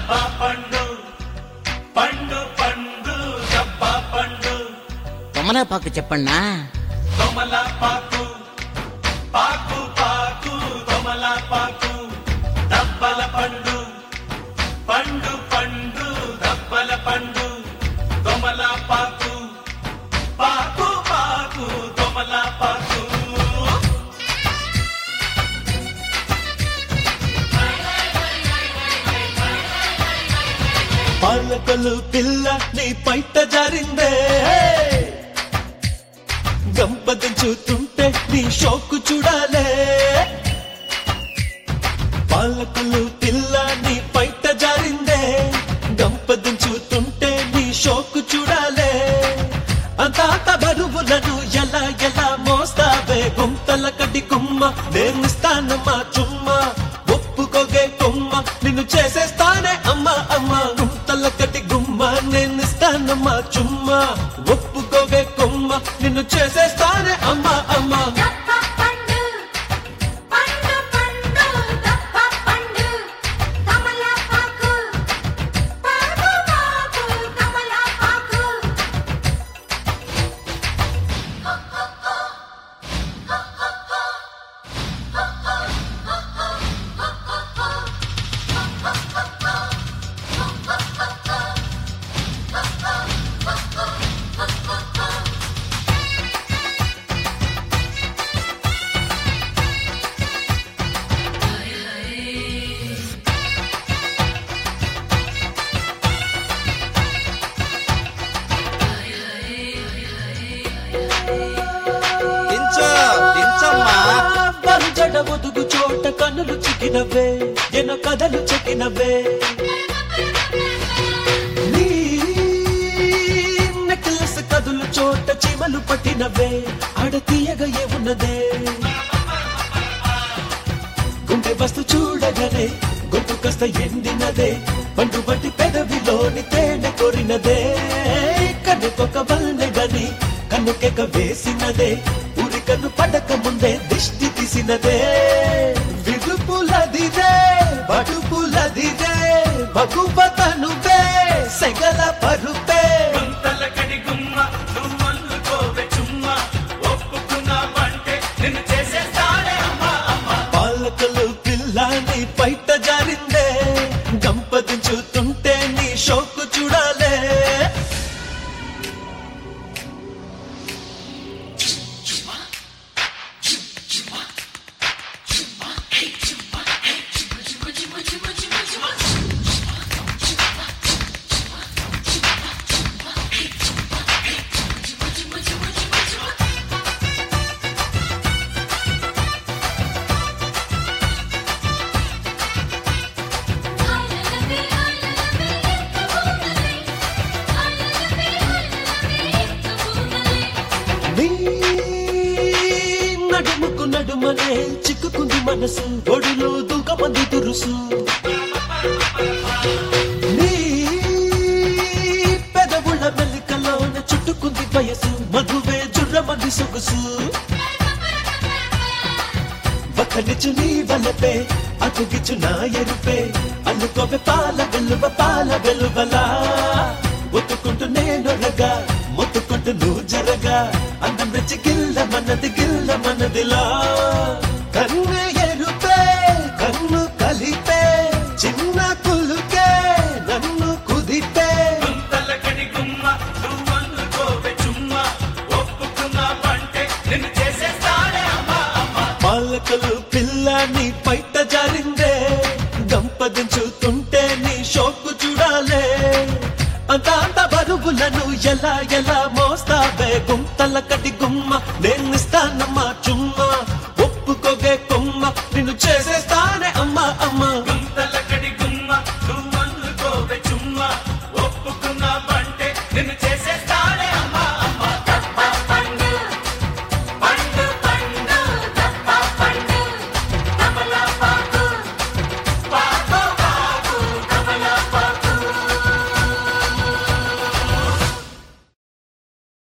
డబ్బా పండు పండు పండు డబ్బా పండు తమలపాకు చెప్పన్నా తొమల పాకు పాకు పాకు తొమల పాకు దబ్బల పండు పండు పండు దబ్బల పండు తొమల పాకు పాకు పాకు తొమల పాకు పాలకలు పిల్ల నీ పైట జారిందే గంపదించుతుంటే నీ షోకు చూడాలే పాలకలు పిల్ల నీ పైట జారిందే గంపదించుతుంటే నీ షోకు చూడాలే అంతాత బరువులను ఎలా ఎలా మోస్తావే గుంతల కటి కుమ్మ నేనిస్తానమ్మా చుమ్మా ఒప్పుకోగే కొమ్మ నిన్ను చేసేస్తానే అమ్మ అమ్మ గుంతల కటి గుమ్మ నేనిస్తానమ్మా చుమ్మా ఒప్పుకోగే కొమ్మ నిన్ను చేసేస్తానే అమ్మ అమ్మ దప్ప పండు పండు పండు దప్ప పండు కమలపాకు పాకు పాకు కమలపాకు దించు దించమ్మా పరుజడ ఒదుగు చోట కన్నులు చిక్కినవే ఎన కథలు చెక్కినవే నీ నెక్లెస్ కదులు చోట చీమలు పట్టినవే ఆడ తీయగా ఏమున్నదే గుండె వస్తు చూడగనే గొంతు కాస్త ఎండినదే పండు బట్టి పెదవిలోని తేనె కొరినదే కన్నుకొక వల్లెగని కన్నుకెక వేసినదే ఉరి కన్ను పడక ముందే దిష్టి తీసినదే విడుపులదిదే బడుపులదిదే మగుపతనువే సెగల పరుపే గుంతల కడి గుమ్మ నువ్వల్లుకోవే చుమ్మ ఒప్పుకున్నావంటే నిన్ను చేసేస్తానే అమ్మ అమ్మ పాలకలు పిల్లాని పైట జారిందే గంపదించుతుంటే నీ షోకు చూడాలే నీ నడుముకు నడుమనే చిక్కుకుంది మనసు ఒడిలో దూకమంది దురుసు నీ పెదవుల మెల్లికలోన చుట్టుకుంది వయసు మధువే జుర్రమంది సొగసు ఒకనిచ్చు నీ వలపే అతుగిచ్చు నా ఎరుపే అల్లుకోవే పాల వెలువ పాల వెలువలా ఒత్తుకుంటూ నేనొరగా మొత్తుకుంటూ నువ్వు జరగా అందం రెచ్చి గిల్ల మనది గిల్ల మనదిలా కన్ను ఎరుపే కన్ను కలిపే చిన్న కులుకే నన్ను కుదిపే గుంతల కడి గుమ్మ నువ్వల్లుకోవే చుమ్మ ఒప్పుకున్నావంటే నిన్ను చేసేస్తానే అమ్మ అమ్మ పాలకలు పిల్ల నీ పైట జారిందే గంపదించుతుంటే నీ షోకు చూడాలే అంత అంత బరువులను ఎలా ఎలా మోస్తావే గుంతల కటి గుమ్మ నేను ఇస్తానమ్మ